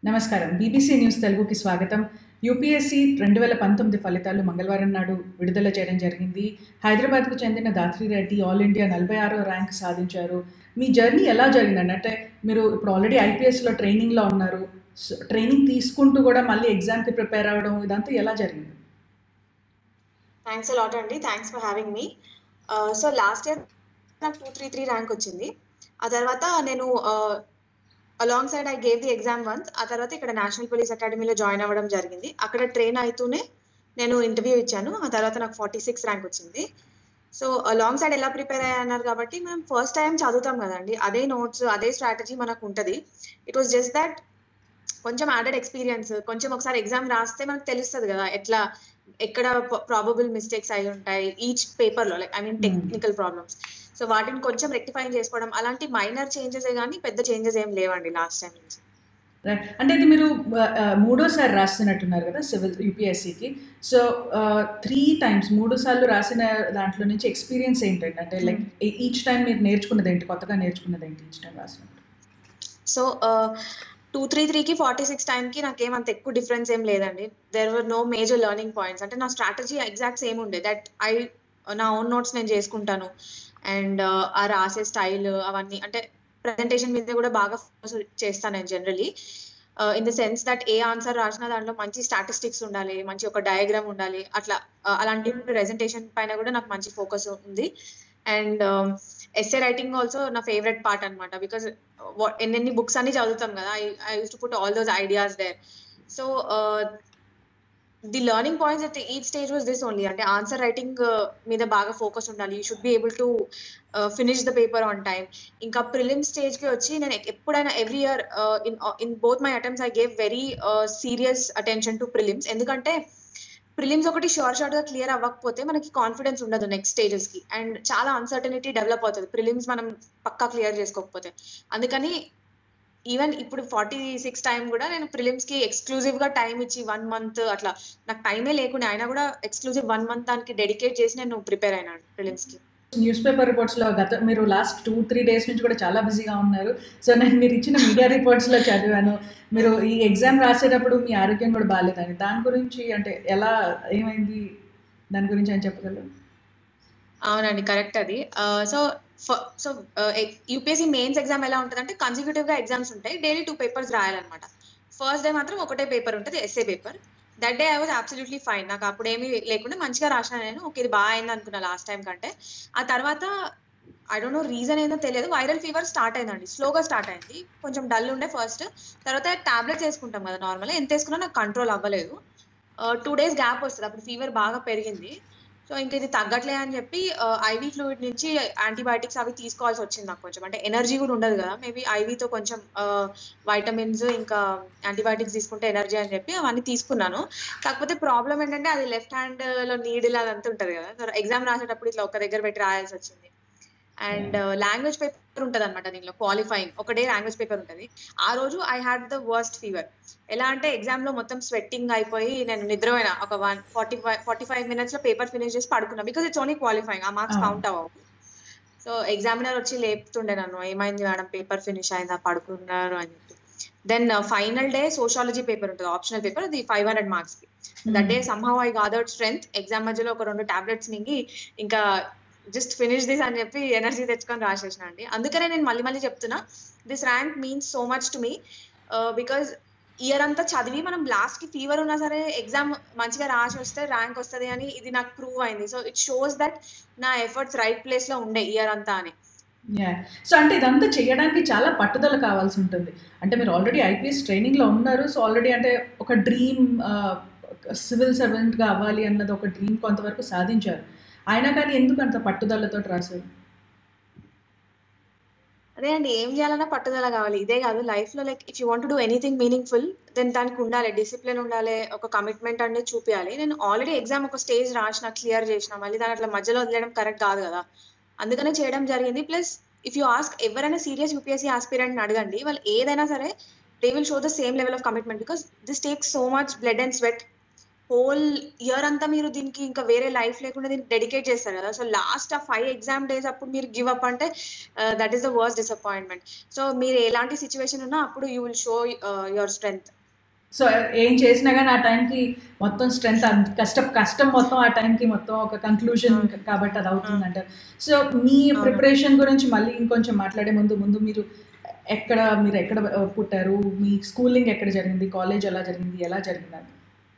నమస్కారం BBC news తెలుగుకి స్వాగతం యూపీఎస్సీ రెండు వేల పంతొమ్మిది ఫలితాలు మంగళవారం నాడు విడుదల చేయడం జరిగింది హైదరాబాద్కు చెందిన దాత్రి రెడ్డి ఆల్ ఇండియా నలభై ఆరో ర్యాంక్ సాధించారు మీ జర్నీ ఎలా జరిగిందండి అంటే మీరు ఇప్పుడు ఆల్రెడీ ఐపీఎస్లో ట్రైనింగ్లో ఉన్నారు సో ట్రైనింగ్ తీసుకుంటూ కూడా మళ్ళీ ఎగ్జామ్కి ప్రిపేర్ అవ్వడం ఇదంతా ఎలా జరిగింది థ్యాంక్స్ లాట్ అండి thanks for having me so last year నాకు టూ త్రీ త్రీ ర్యాంక్ వచ్చింది ఆ తర్వాత నేను alongside I gave the exam once ఆ తర్వాత ఇక్కడ నేషనల్ పోలీస్ అకాడమీలో జాయిన్ అవ్వడం జరిగింది అక్కడ ట్రైన్ అవుతూనే నేను ఇంటర్వ్యూ ఇచ్చాను ఆ తర్వాత నాకు ఫార్టీ సిక్స్ ర్యాంక్ వచ్చింది సో లాంగ్ సైడ్ ఎలా ప్రిపేర్ అయ్యన్నారు కాబట్టి మనం ఫస్ట్ టైం చదువుతాం కదండి అదే నోట్స్ అదే స్ట్రాటజీ మనకు ఉంటుంది ఇట్ వాస్ జస్ట్ దట్ కొంచెం యాడెడ్ ఎక్స్పీరియన్స్ కొంచెం ఒకసారి ఎగ్జామ్ రాస్తే మనకు తెలుస్తుంది కదా ఎట్లా ఎక్కడ ప్రాబబుల్ మిస్టేక్స్ అయి ఉంటాయి ఈచ్ పేపర్లో like I mean technical problems so వాటిని కొంచెం రెక్టిఫై చేసుకోవడం అలాంటి మైనర్ చేంజెస్ కానీ పెద్ద చేంజెస్ ఏం లేవండి లాస్ట్ టైం నుంచి అంటే ఇది మీరు మూడోసారి రాస్తున్నట్టున్నారు కదా సివిల్ యూపీఎస్సీకి సో త్రీ టైమ్స్ మూడు సార్లు రాసిన దాంట్లో నుంచి ఎక్స్పీరియన్స్ ఏంటండి అంటే లైక్ ఈచ్ టైం మీరు నేర్చుకున్నది ఏంటి కొత్తగా నేర్చుకున్నది ఏంటి ఈచ్ టైం రాసినప్పుడు సో టూ త్రీ త్రీకి ఫార్టీ సిక్స్ టైంకి నాకేం అంత ఎక్కువ డిఫరెన్స్ ఏం లేదండి there were no major learning points అంటే నా స్ట్రాటజీ ఎగ్జాక్ట్ సేమ్ ఉండే దట్ ఐ నా ఓన్ నోట్స్ నేను చేసుకుంటాను అండ్ ఆ రాసే స్టైల్ అవన్నీ అంటే ప్రజెంటేషన్ మీద కూడా బాగా ఫోకస్ చేస్తాను నేను generally in the sense that a answer రాసిన దాంట్లో మంచి స్టాటిస్టిక్స్ ఉండాలి మంచి ఒక డయాగ్రామ్ ఉండాలి అట్లా అలాంటి ప్రెజెంటేషన్ పైన కూడా నాకు మంచి ఫోకస్ ఉంది అండ్ ఎస్ఏ రైటింగ్ ఆల్సో నా ఫేవరెట్ పార్ట్ అనమాట బికాస్ ఎన్నెన్ని బుక్స్ అన్ని చదువుతాం కదా I I use to put all those ideas there so the learning points at each stage was this only అంటే ఆన్సర్ రైటింగ్ మీద బాగా ఫోకస్ ఉండాలి you should be able to finish the paper on time ఇంకా prelim stage కి వచ్చి నేను ఎప్పుడైనా every year in in both my attempts I gave very serious attention to prelims ఎందుకంటే ప్రిలిమ్స్ ఒకటి షార్ట్ షార్ట్ గా క్లియర్ అవ్వకపోతే మనకి కాన్ఫిడెన్స్ ఉండదు నెక్స్ట్ స్టేజెస్ కి అండ్ చాలా అన్సర్టనిటీ డెవలప్ అవుతుంది ప్రిలిమ్స్ మనం పక్కా క్లియర్ చేసుకోకపోతే అందుకని ఈవెన్ ఇప్పుడు ఫార్టీ సిక్స్ టైం కూడా నేను ప్రిలిమ్స్ కి ఎక్స్క్లూజివ్ గా టైం ఇచ్చి వన్ మంత్ అట్లా నాకు టైమే లేకుండా అయినా కూడా ఎక్స్క్లూజివ్ వన్ మంత్ దానికి డెడికేట్ చేసి నేను ప్రిపేర్ అయినాను ప్రిలిమ్స్ కి న్యూస్ పేపర్ రిపోర్ట్స్లో గత మీరు లాస్ట్ టూ త్రీ డేస్ నుంచి కూడా చాలా బిజీగా ఉన్నారు సో నేను మీరు ఇచ్చిన మీడియా రిపోర్ట్స్లో చదివాను మీరు ఈ ఎగ్జామ్ రాసేటప్పుడు మీ ఆరోగ్యం కూడా బాగాలేదని దాని గురించి అంటే ఎలా ఏమైంది దాని గురించి అని చెప్పగలరు అవునండి కరెక్ట్ అది so so UPSC mains exam ఎలా ఉంటుంది అంటే కన్సిక్యూటివ్ గా ఎగ్జామ్స్ ఉంటాయి డైలీ టూ పేపర్స్ రాయాలన్నమాట ఫస్ట్ డే మాత్రం ఒకటే పేపర్ ఉంటుంది essay paper that day I was absolutely fine నాకు అప్పుడు ఏమీ లేకుండా మంచిగా రాసిన నేను ఓకే ఇది బాగా అయింది అనుకున్నా లాస్ట్ టైం కంటే ఆ తర్వాత ఐ డోంట్ నో రీజన్ ఏందో తెలియదు వైరల్ ఫీవర్ స్టార్ట్ అయిందండి స్లోగా స్టార్ట్ అయింది కొంచెం డల్ ఉండే ఫస్ట్ తర్వాత టాబ్లెట్స్ వేసుకుంటాం కదా నార్మల్గా ఎంత వేసుకున్నా నాకు కంట్రోల్ అవ్వలేదు టూ డేస్ గ్యాప్ వస్తుంది అప్పుడు ఫీవర్ బాగా పెరిగింది సో ఇంకా ఇది తగ్గట్లే అని చెప్పి ఐవీ ఫ్లూయిడ్ నుంచి యాంటీబయాటిక్స్ అవి తీసుకోవాల్సి వచ్చింది నాకు కొంచెం అంటే ఎనర్జీ కూడా ఉండదు కదా మేబీ ఐవీతో కొంచెం వైటమిన్స్ ఇంకా యాంటీబయాటిక్స్ తీసుకుంటే ఎనర్జీ అని చెప్పి అవన్నీ తీసుకున్నాను కాకపోతే ప్రాబ్లం ఏంటంటే అది లెఫ్ట్ హ్యాండ్ లో నీడిల్ అదంతా ఉంటుంది కదా ఎగ్జామ్ రాసేటప్పుడు ఇట్లా ఒక దగ్గర పెట్టి రాయాల్సి వచ్చింది అండ్ లాంగ్వేజ్ పేపర్ ఉంటుంది అనమాట దీనిలో క్వాలిఫైయింగ్ ఒక డే లాంగ్వేజ్ పేపర్ ఉంటుంది ఆ రోజు I had the worst fever ఎలా అంటే ఎగ్జామ్ లో మొత్తం స్వెట్టింగ్ అయిపోయి నేను నిద్రపోయినా ఒక one forty five forty five minutes లో పేపర్ ఫినిష్ చేసి పడుకున్నా బికాస్ ఇట్స్ ఓన్లీ క్వాలిఫైయింగ్ ఆ మార్క్స్ కౌంట్ అవ్వవు సో ఎగ్జామినర్ వచ్చి లేపుతుండే నన్ను ఏమైంది మేడం పేపర్ ఫినిష్ అయిందా పడుకున్నారు అని చెప్పి then final day sociology paper ఉంటుంది ఆప్షనల్ పేపర్ అది ఫైవ్ హండ్రెడ్ మార్క్స్ కి that day somehow I gathered strength exam మధ్యలో ఒక రెండు టాబ్లెట్స్ మింగి ఇంకా జస్ట్ ఫినిష్ దిస్ అని చెప్పి ఎనర్జీ తెచ్చుకొని రాసేసిన అండి అందుకనే నేను మళ్ళీ మళ్ళీ చెప్తున్నా this rank means so much to me because year అంతా చదివి మనం లాస్ట్ కి ఫీవర్ ఉన్నా సరే ఎగ్జామ్ మంచిగా రాసి వస్తే ర్యాంక్ వస్తుంది అని ఇది నాకు ప్రూవ్ అయింది సో ఇట్ షోస్ దట్ నా ఎఫర్ట్స్ రైట్ ప్లేస్ లో ఉండే ఇయర్ అంతా అని సో అంటే ఇదంతా చేయడానికి చాలా పట్టుదల కావాల్సి ఉంటుంది అంటే మీరు ఆల్రెడీ ఐపీఎస్ ట్రైనింగ్లో ఉన్నారు సో ఆల్రెడీ అంటే ఒక డ్రీమ్ సివిల్ సర్వెంట్గా అవ్వాలి అన్నది ఒక డ్రీమ్ కొంతవరకు సాధించారు అయినా కానీ ఎందుకు అంత పట్టుదలతో రాశారు అదే అండి ఏం చేయాలన్నా పట్టుదల కావాలి ఇదే కాదు లైఫ్ లో like if you want do anything meaningful then దానికి ఉండాలి డిసిప్లిన్ ఉండాలి ఒక కమిట్మెంట్ అనేది చూపించాలి నేను ఆల్రెడీ ఎగ్జామ్ ఒక స్టేజ్ రాసిన క్లియర్ చేసిన మళ్ళీ దాని అట్లా మధ్యలో వదిలేయడం కరెక్ట్ కాదు కదా అందుకనే చేయడం జరిగింది ప్లస్ ఇఫ్ యూ ఆస్క్ ఎవరైనా సీరియస్ యూపీఎస్సీ ఆస్పిరెంట్ అడగండి వాళ్ళు ఏదైనా సరే they will show the same level of commitment because this takes so much blood and sweat whole year అంతా మీరు దీనికి ఇంకా వేరే లైఫ్ లేకుండా దీనికి డెడికేట్ చేస్తారు కదా సో లాస్ట్ ఆ ఫైవ్ ఎగ్జామ్ డేస్ అప్పుడు మీరు గివ్ అప్ అంటే that is the worst disappointment so మీరు ఎలాంటి సిచ్యువేషన్ ఉన్నా అప్పుడు you will show your strength so ఏం చేసినా కానీ ఆ టైంకి మొత్తం స్ట్రెంత్ కష్టం కష్టం మొత్తం ఆ టైంకి మొత్తం ఒక కంక్లూజన్ కాబట్టి అది అవుతుంది అంటారు సో మీ ప్రిపరేషన్ గురించి మళ్ళీ ఇంకొంచెం మాట్లాడే ముందు ముందు మీరు ఎక్కడ మీరు ఎక్కడ పుట్టారు మీ స్కూలింగ్ ఎక్కడ జరిగింది కాలేజ్ ఎలా జరిగింది ఎలా జరిగింది అది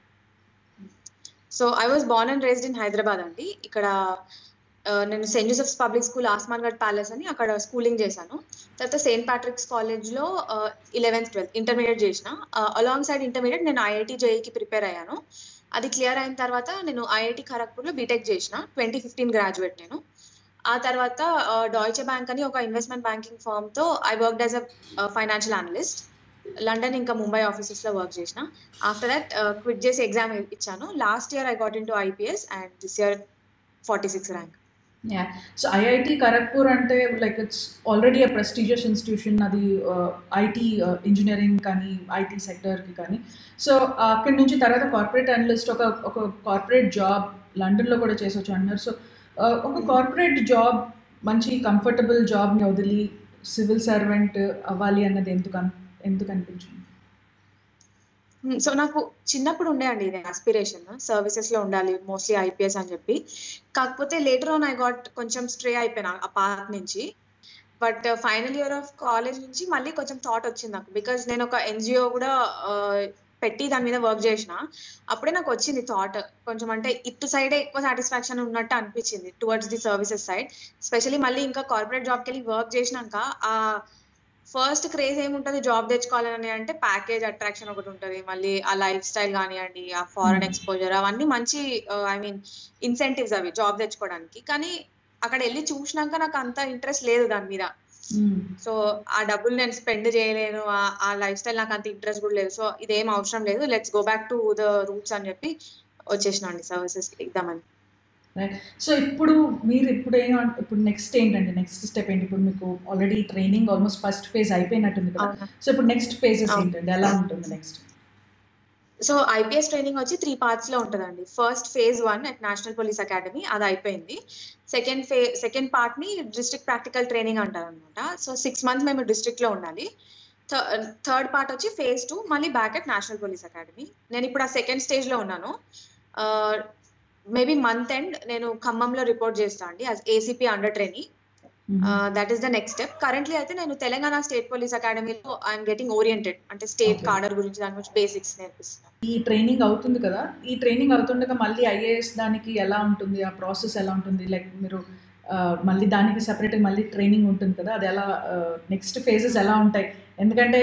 so I was born and raised in Hyderabad అండి ఇక్కడ నేను Saint Joseph's public school Asmangarh palace అని అక్కడ స్కూలింగ్ చేశాను తర్వాత సెయింట్ ప్యాట్రిక్స్ కాలేజ్లో ఇలెవెన్త్ ట్వెల్త్ ఇంటర్మీడియట్ చేసిన అలాంగ్ సైడ్ ఇంటర్మీడియట్ నేను ఐఐటి జేఈకి ప్రిపేర్ అయ్యాను అది క్లియర్ అయిన తర్వాత నేను ఐఐటి ఖరగ్పూర్లో బీటెక్ చేసిన ట్వంటీ ఫిఫ్టీన్ గ్రాడ్యుయేట్ నేను ఆ తర్వాత డాయిచే బ్యాంక్ అని ఒక ఇన్వెస్ట్మెంట్ బ్యాంకింగ్ ఫర్మ్తో I work as a financial analyst London ఇంకా ముంబై ఆఫీసెస్ లో వర్క్ చేసిన ఆఫ్టర్ దట్ క్విట్ చేసి ఎగ్జామ్ ఇచ్చాను last year I got into IPS and this year forty six rank yeah so IIT Kharagpur అంటే like it's already uh prestigious institution అది IT engineering కానీ IT సెక్టర్కి కానీ so అక్కడి నుంచి తర్వాత కార్పొరేట్ అనలిస్ట్ ఒక ఒక కార్పొరేట్ జాబ్ లండన్లో కూడా చేసొచ్చు అన్నారు సో ఒక కార్పొరేట్ జాబ్ మంచి కంఫర్టబుల్ జాబ్ని వదిలి సివిల్ సర్వెంట్ అవ్వాలి అన్నది ఎందుకు ఎందుకు అనిపించింది సో నాకు చిన్నప్పుడు ఉండే అండి ఇది ఆస్పిరేషన్ సర్వీసెస్ లో ఉండాలి మోస్ట్లీ ఐపీఎస్ అని చెప్పి కాకపోతే లేటర్ ఆన్ ఐ గాట్ కొంచెం స్ట్రే అయిపోయినా ఆ పార్ట్ నుంచి but final year of college నుంచి మళ్ళీ కొంచెం థాట్ వచ్చింది నాకు బికాజ్ నేను ఒక ఎన్జిఓ కూడా పెట్టి దాని మీద వర్క్ చేసిన అప్పుడే నాకు వచ్చింది థాట్ కొంచెం అంటే ఇటు సైడే ఎక్కువ సాటిస్ఫాక్షన్ ఉన్నట్టు అనిపించింది towards the services side specially మళ్ళీ ఇంకా కార్పొరేట్ జాబ్కి వెళ్ళి వర్క్ చేసినాక ఆ ఫస్ట్ క్రేజ్ ఏముంటది జాబ్ తెచ్చుకోవాలని అంటే ప్యాకేజ్ అట్రాక్షన్ ఒకటి ఉంటుంది మళ్ళీ ఆ లైఫ్ స్టైల్ కానివ్వండి ఆ ఫారెన్ ఎక్స్పోజర్ అవన్నీ మంచి ఐ మీన్ ఇన్సెంటివ్స్ అవి జాబ్ తెచ్చుకోవడానికి కానీ అక్కడ వెళ్ళి చూసినాక నాకు అంత ఇంట్రెస్ట్ లేదు దాని మీద సో ఆ డబ్బులు నేను స్పెండ్ చేయలేను ఆ లైఫ్ స్టైల్ నాకు అంత ఇంట్రెస్ట్ కూడా లేదు సో ఇదేం అవసరం లేదు let's go back to the roots అని చెప్పి వచ్చేసిన అండి సర్వీసెస్ ఇద్దామని రైట్ సో ఇప్పుడు మీరు ఇప్పుడు ఏం ఇప్పుడు నెక్స్ట్ ఏంటండి నెక్స్ట్ స్టెప్ ఏంటి ఇప్పుడు మీకు already training almost first phase అయిపోయినట్టుంది కదా సో ఇప్పుడు నెక్స్ట్ ఫేజెస్ ఏంటండి ఎలా ఉంటుంది నెక్స్ట్ సో ఐపీఎస్ ట్రైనింగ్ వచ్చి త్రీ పార్ట్స్ లో ఉంటుందండి first phase one at national police academy అది అయిపోయింది సెకండ్ ఫే సెకండ్ పార్ట్ ని డిస్ట్రిక్ట్ ప్రాక్టికల్ ట్రైనింగ్ అంటారు అనమాట సో సిక్స్ మంత్స్ మేము డిస్ట్రిక్ట్ లో ఉండాలి థర్డ్ పార్ట్ వచ్చి ఫేజ్ టూ మళ్ళీ back at national police academy నేను ఇప్పుడు ఆ సెకండ్ స్టేజ్ లో ఉన్నాను మేబీ మంత్ ఎండ్ నేను ఖమ్మంలో రిపోర్ట్ చేస్తాను అండి as ACP under training that is the next step currently అయితే నేను తెలంగాణ స్టేట్ పోలీస్ అకాడమీలో ఐఎమ్ గెటింగ్ ఓరియంటెడ్ అంటే స్టేట్ కార్డర్ గురించి దాని గురించి బేసిక్స్ నేర్పిస్తున్నాను ఈ ట్రైనింగ్ అవుతుంది కదా ఈ ట్రైనింగ్ అవుతుండగా మళ్ళీ ఐఏఎస్ దానికి ఎలా ఉంటుంది ఆ ప్రాసెస్ ఎలా ఉంటుంది లైక్ మీరు మళ్ళీ దానికి సపరేట్ మళ్ళీ ట్రైనింగ్ ఉంటుంది కదా అది ఎలా నెక్స్ట్ ఫేజెస్ ఎలా ఉంటాయి ఎందుకంటే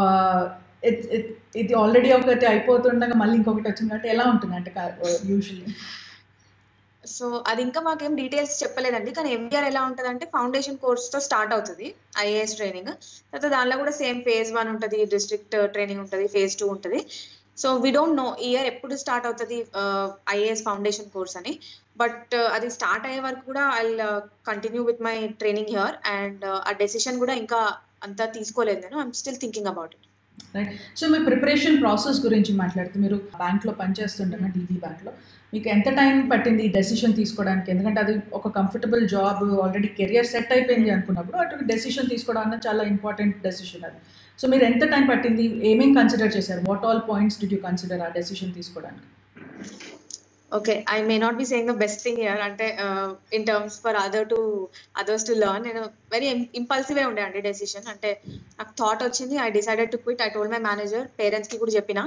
ఇది ఆల్రెడీ ఒకటి అయిపోతుండగా మళ్ళీ ఇంకొకటి వచ్చింది కాబట్టి ఎలా ఉంటుంది అంటే యూజువల్లీ సో అది ఇంకా మాకేం డీటెయిల్స్ చెప్పలేదండి కానీ ఎంబీఆర్ ఎలా ఉంటుంది అంటే ఫౌండేషన్ కోర్స్ తో స్టార్ట్ అవుతుంది ఐఏఎస్ ట్రైనింగ్ తర్వాత దానిలో కూడా సేమ్ ఫేజ్ వన్ ఉంటుంది డిస్ట్రిక్ట్ ట్రైనింగ్ ఉంటుంది ఫేజ్ టూ ఉంటుంది so we don't know year ఎప్పుడు స్టార్ట్ అవుతుంది ఐఏఎస్ ఫౌండేషన్ కోర్స్ అని బట్ అది స్టార్ట్ అయ్యే వరకు కూడా I continue with my training here and ఆ డెసిషన్ కూడా ఇంకా అంతా తీసుకోలేదు నేను I'm still thinking about it right so మీ ప్రిపరేషన్ ప్రాసెస్ గురించి మాట్లాడుతూ మీరు బ్యాంక్లో పనిచేస్తుండగా డీబీ బ్యాంక్లో మీకు ఎంత టైం పట్టింది ఈ డెసిషన్ తీసుకోవడానికి ఎందుకంటే అది ఒక comfortable job already career set అయిపోయింది అనుకున్నప్పుడు అటు డెసిషన్ తీసుకోవడం అన్నది చాలా ఇంపార్టెంట్ డెసిషన్ అది సో మీరు ఎంత టైం పట్టింది ఏమేమి కన్సిడర్ చేశారు what all points did you consider ఆ డెసిషన్ తీసుకోవడానికి okay I may not be saying the best thing year అంటే in terms for other to others to learn నేను వెరీ ఇంపల్సివే ఉండే అండి డెసిషన్ అంటే నాకు థాట్ వచ్చింది I decided to quit I told my manager parents కి కూడా చెప్పిన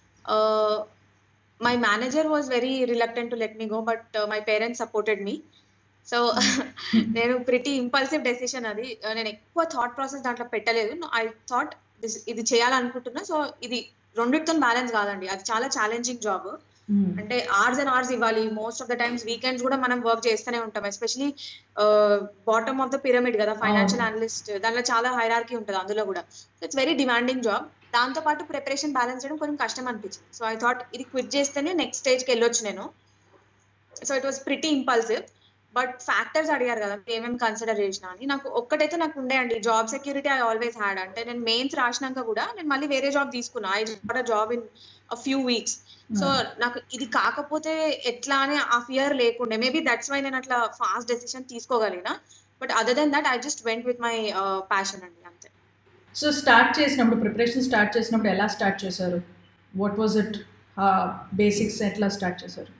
my manager was very reluctant to let me go but my parents supported me so నేను ప్రిటీ ఇంపల్సివ్ డెసిషన్ అది నేను ఎక్కువ థాట్ ప్రాసెస్ దాంట్లో పెట్టలేదు ఐ థాట్ ఇది చేయాలనుకుంటున్నా సో ఇది రెండింటితో బ్యాలెన్స్ కాదండి అది చాలా ఛాలెంజింగ్ జాబ్ అంటే అవర్స్ అండ్ అవర్స్ ఇవ్వాలి most of the times weekends కూడా మనం వర్క్ చేస్తూనే ఉంటాం especially bottom of the pyramid కదా ఫైనాన్షియల్ అనలిస్ట్ దానిలో చాలా హైరార్కీ ఉంటుంది అందులో కూడా ఇట్స్ వెరీ డిమాండింగ్ జాబ్ దాంతో పాటు ప్రిపరేషన్ బ్యాలెన్స్ చేయడం కొంచెం కష్టం అనిపించింది సో ఐ థాట్ ఇది క్విట్ చేస్తేనే నెక్స్ట్ స్టేజ్కి వెళ్ళొచ్చు నేను so it was pretty impulsive but factors అడిగారు కదా ఏమేమి కన్సిడర్ చేసిన అని నాకు ఒక్కటైతే నాకు ఉండే అండి job security I always had అంటే నేను మెయిన్స్ రాసినాక కూడా నేను మళ్ళీ వేరే జాబ్ తీసుకున్నా I job in a few weeks so నాకు ఇది కాకపోతే ఎట్లా అని ఆ ఫియర్ లేకుండే మేబీ దట్స్ వై నేను అట్లా ఫాస్ట్ డెసిషన్ తీసుకోగలిగిన but other than that I just went with my passion అండి అంతే సో స్టార్ట్ చేసినప్పుడు ప్రిపరేషన్ స్టార్ట్ చేసినప్పుడు ఎలా స్టార్ట్ చేశారు వాట్ వాజ్ ఇట్ బేసిక్స్ ఎట్లా స్టార్ట్ చేశారు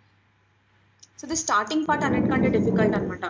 సో ది స్టార్టింగ్ పార్ట్ అన్నిటికంటే డిఫికల్ట్ అనమాట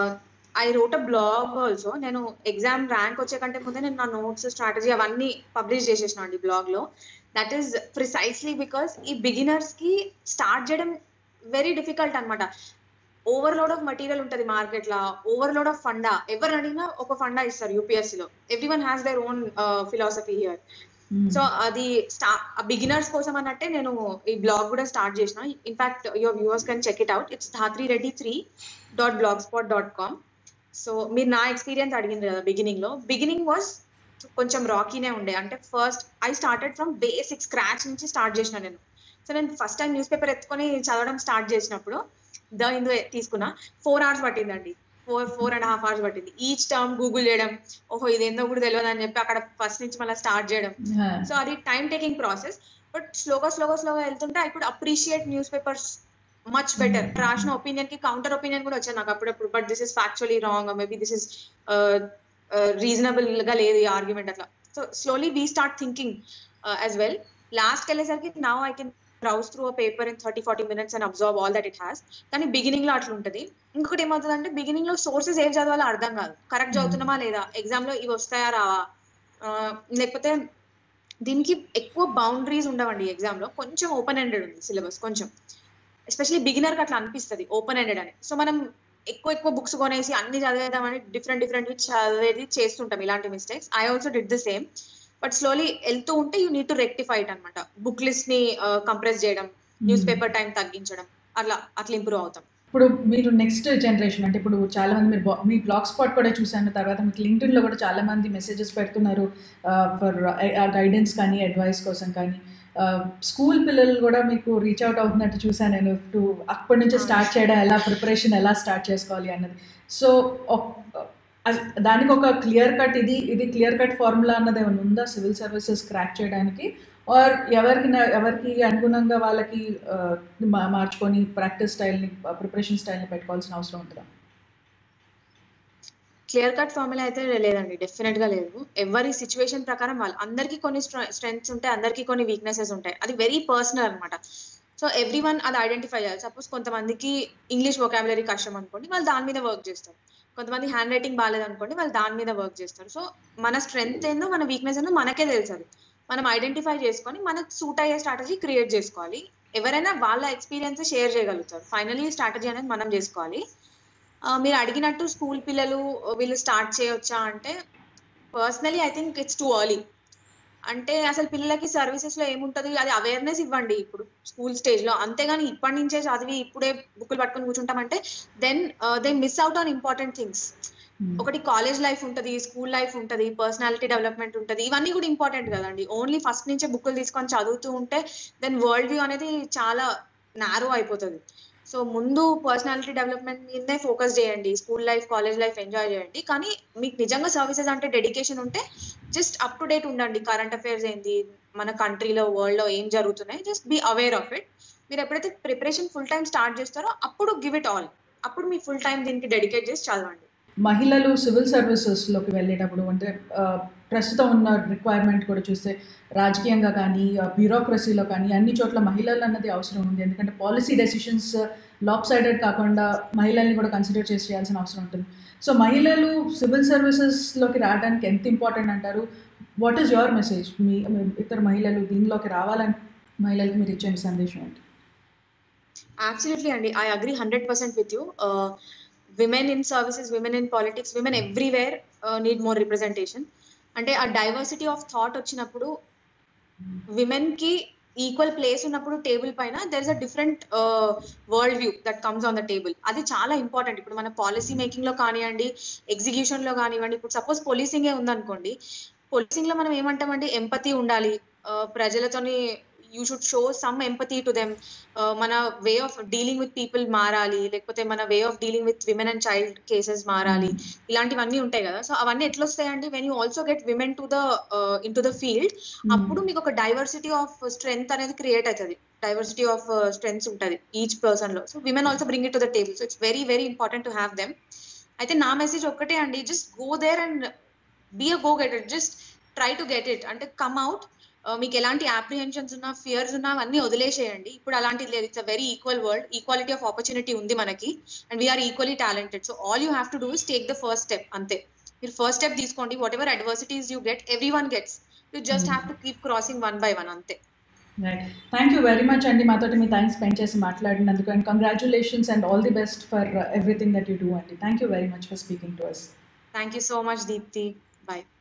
I wrote a blog also నేను ఎగ్జామ్ ర్యాంక్ వచ్చే కంటే ముందే నేను నా నోట్స్ స్ట్రాటజీ అవన్నీ పబ్లిష్ చేసేసిన అండి బ్లాగ్ లో దట్ ఈస్ ప్రిసైస్లీ బికాస్ ఈ బిగినర్స్ కి స్టార్ట్ చేయడం వెరీ డిఫికల్ట్ అనమాట ఓవర్లోడ్ ఆఫ్ మటీరియల్ ఉంటుంది మార్కెట్ లా ఓవర్లోడ్ ఆఫ్ ఫండా ఎవరు అడిగినా ఒక ఫండా ఇస్తారు యూపీఎస్సీ లో every one has their own philosophy here so అది స్టా బిగినర్స్ కోసం అన్నట్టే నేను ఈ బ్లాగ్ కూడా స్టార్ట్ చేసిన in fact your viewers can check it out it's Dhatri Reddy three dot blogspot dot com so మీరు నా ఎక్స్పీరియన్స్ అడిగింది కదా బిగినింగ్ లో బిగినింగ్ వాస్ కొంచెం రాకీనే ఉండే అంటే first I started from basic scratch నుంచి స్టార్ట్ చేసిన నేను సో నేను ఫస్ట్ టైం న్యూస్ పేపర్ ఎత్తుకొని చదవడం స్టార్ట్ చేసినప్పుడు ద హిందూ తీసుకున్నా ఫోర్ అవర్స్ పట్టిందండి four four and half hours పట్టింది ఈచ్ టర్మ్ గూగుల్ చేయడం ఓహో ఇదేందో కూడా తెలియదు అని చెప్పి అక్కడ ఫస్ట్ నుంచి మళ్ళీ స్టార్ట్ చేయడం సో అది టైం టేకింగ్ ప్రాసెస్ బట్ స్లోగా స్లోగా స్లోగా వెళ్తుంటే I could appreciate newspapers much better రాసిన ఒపీనియన్ కి కౌంటర్ ఒపీనియన్ కూడా వచ్చాయి నాకు అప్పుడప్పుడు but this is factually wrong maybe this is reasonable గా లేదు ఈ ఆర్గ్యుమెంట్ అట్లా so slowly we start thinking as well last వెళ్ళేసరికి now I can browse through a paper in thirty forty minutes and observe all that it has కానీ beginning లో అట్లా ఉంటుంది ఇంకొకటి ఏమవుతుందంటే బిగినింగ్ లో సోర్సెస్ ఏం చదవాలో అర్థం కాదు కరెక్ట్ చదువుతున్నామా లేదా ఎగ్జామ్ లో ఇవి వస్తాయా రావా లేకపోతే దీనికి ఎక్కువ బౌండరీస్ ఉండవండి ఎగ్జామ్ లో కొంచెం ఓపెన్ ఎండెడ్ ఉంది సిలబస్ కొంచెం ఎస్పెషలీ బిగినర్ కి అట్లా అనిపిస్తుంది ఓపెన్ ఎండెడ్ అని సో మనం ఎక్కువ ఎక్కువ బుక్స్ కొనేసి అన్ని చదివేద్దామని డిఫరెంట్ డిఫరెంట్ చదివేది చేస్తుంటాం ఇలాంటి mistakes I also did the same but slowly వెళ్తూ ఉంటే you need to rectify it అనమాట బుక్ లిస్ట్ ని కంప్రెస్ చేయడం న్యూస్ పేపర్ టైం తగ్గించడం అట్లా అట్లా ఇంప్రూవ్ అవుతాం ఇప్పుడు మీరు నెక్స్ట్ జనరేషన్ అంటే ఇప్పుడు చాలా మంది మీరు మీ బ్లాగ్ స్పాట్ కూడా చూసాను తర్వాత మీకు లింక్డ్ఇన్ లో కూడా చాలా మంది మెసేజెస్ పెడుతున్నారు ఫర్ గైడెన్స్ కానీ అడ్వైస్ కోసం కానీ స్కూల్ పిల్లలు కూడా మీకు రీచ్ అవుట్ అవుతున్నట్టు చూసాను నేను టు అప్పటి నుంచి స్టార్ట్ చేయడం ఎలా ప్రిపరేషన్ ఎలా స్టార్ట్ చేసుకోవాలి అన్నది సో దానికి ఒక క్లియర్ కట్ ఇది ఇది క్లియర్ కట్ ఫార్ములా అన్నది ఏమైనా ఉందా సివిల్ సర్వీసెస్ క్రాక్ చేయడానికి ఆర్ ఎవరికి ఎవరికి అనుగుణంగా వాళ్ళకి మార్చుకొని ప్రాక్టీస్ స్టైల్ని ప్రిపరేషన్ స్టైల్ని పెట్టుకోవాల్సిన అవసరం ఉంటుందా క్లియర్ కట్ ఫార్ములా అయితే లేదండి డెఫినెట్ గా లేదు ఎవరి సిచ్యువేషన్ ప్రకారం వాళ్ళు అందరికీ కొన్ని స్ట్రెంగ్స్ ఉంటాయి అందరికీ కొన్ని వీక్నెసెస్ ఉంటాయి అది వెరీ పర్సనల్ అనమాట సో ఎవ్రీ వన్ అది ఐడెంటిఫై చేయాలి సపోజ్ కొంతమందికి ఇంగ్లీష్ వొకాబులరీ కష్టం అనుకోండి వాళ్ళు దాని మీద వర్క్ చేస్తారు కొంతమంది హ్యాండ్ రైటింగ్ బాగాలేదు అనుకోండి వాళ్ళు దాని మీద వర్క్ చేస్తారు సో మన స్ట్రెంగ్త్ ఏందో మన వీక్నెస్ ఏందో మనకే తెలుసు మనం ఐడెంటిఫై చేసుకొని మనకు సూట్ అయ్యే స్ట్రాటజీ క్రియేట్ చేసుకోవాలి ఎవరైనా వాళ్ళ ఎక్స్పీరియన్స్ షేర్ చేయగలుగుతారు ఫైనలీ స్ట్రాటజీ అనేది మనం చేసుకోవాలి మీరు అడిగినట్టు స్కూల్ పిల్లలు వీళ్ళు స్టార్ట్ చేయొచ్చా అంటే personally I think it's too early అంటే అసలు పిల్లలకి సర్వీసెస్ లో ఏముంటది అది అవేర్నెస్ ఇవ్వండి ఇప్పుడు స్కూల్ స్టేజ్ లో అంతేగాని ఇప్పటి నుంచే చదివి ఇప్పుడే బుక్లు పట్టుకొని కూర్చుంటామంటే then they miss out on important things ఒకటి కాలేజ్ లైఫ్ ఉంటది స్కూల్ లైఫ్ ఉంటది పర్సనాలిటీ డెవలప్మెంట్ ఉంటది ఇవన్నీ కూడా ఇంపార్టెంట్ కదండి ఓన్లీ ఫస్ట్ నుంచే బుక్లు తీసుకొని చదువుతూ ఉంటే దెన్ వరల్డ్ వ్యూ అనేది చాలా నారో అయిపోతుంది సో ముందు పర్సనాలిటీ డెవలప్మెంట్ మీదే ఫోకస్ చేయండి school life college life enjoy చేయండి కానీ మీకు నిజంగా సర్వీసెస్ అంటే డెడికేషన్ ఉంటే జస్ట్ అప్ టు డేట్ ఉండండి కరెంట్ అఫైర్స్ ఏంది మన కంట్రీలో వరల్డ్ లో ఏం జరుగుతున్నాయి just be aware of it మీరు ఎప్పుడైతే ప్రిపరేషన్ ఫుల్ టైం స్టార్ట్ చేస్తారో అప్పుడు గివ్ ఇట్ ఆల్ అప్పుడు మీ ఫుల్ టైం దీనికి డెడికేట్ చేసి చదవండి మహిళలు సివిల్ సర్వీసెస్లోకి వెళ్ళేటప్పుడు అంటే ప్రస్తుతం ఉన్న రిక్వైర్మెంట్ కూడా చూస్తే రాజకీయంగా కానీ బ్యూరోక్రసీలో కానీ అన్ని చోట్ల మహిళలు అన్నది అవసరం ఉంది ఎందుకంటే పాలసీ డెసిషన్స్ లాప్ సైడెడ్ కాకుండా మహిళల్ని కూడా కన్సిడర్ చేసి చేయాల్సిన అవసరం ఉంటుంది సో మహిళలు సివిల్ సర్వీసెస్లోకి రావడానికి ఎంత ఇంపార్టెంట్ అంటారు వాట్ ఈస్ యువర్ మెసేజ్ మీ ఇతర మహిళలు దీనిలోకి రావాలని మహిళలకి మీరు ఇచ్చే సందేశం ఏంటి అబ్సల్యూట్లీ అండి I agree hundred percent with you women in services women in politics women everywhere need more representation అంటే ఆ డైవర్సిటీ ఆఫ్ థాట్ వచ్చినప్పుడు విమెన్ కి ఈక్వల్ ప్లేస్ ఉన్నప్పుడు టేబుల్ పైన there is a different world view that comes on the table అది చాలా important ఇప్పుడు మన పాలసీ మేకింగ్ లో కానివ్వండి ఎగ్జిక్యూషన్ లో కానివ్వండి ఇప్పుడు సపోజ్ పోలీసింగే ఉందనుకోండి పోలీసింగ్ లో మనం ఏమంటామండి ఎంపతి ఉండాలి ప్రజలతోని you should show some empathy to them మన way of dealing with people మారాలి లేకపోతే మన way of dealing with women and child cases మారాలి ఇలాంటివన్నీ ఉంటాయి కదా సో అవన్నీ ఎట్లా వస్తాయండి when you also get women to the into the field అప్పుడు మీకు ఒక డైవర్సిటీ ఆఫ్ స్ట్రెంగ్త్ అనేది క్రియేట్ అవుతుంది డైవర్సిటీ ఆఫ్ స్ట్రెంగ్స్ ఉంటుంది ఈచ్ పర్సన్ లో so women also bring it to the table so it's very very important to have them అయితే నా message ఒక్కటే అండి just go there and be a go get it just try to get it అంటే come out మీకు ఎలాంటి apprehensions ఉన్నా fears ఉన్నా అవన్నీ వదిలేసేయండి ఇప్పుడు అలాంటిది లేదు it's a very equal world equality of opportunity ఉంది మనకి and we're equally talented so all you have to do is take the first step అంతే మీరు ఫస్ట్ స్టెప్ తీసుకోండి whatever adversities you get every one gets you just have to keep crossing one by one అంతే right thank you very much అండి మాతోటి మీ time spend చేసి మాట్లాడినందుకు and congratulations and all the best for everything that you do అండి thank you very much for speaking to us thank you so much Deepti bye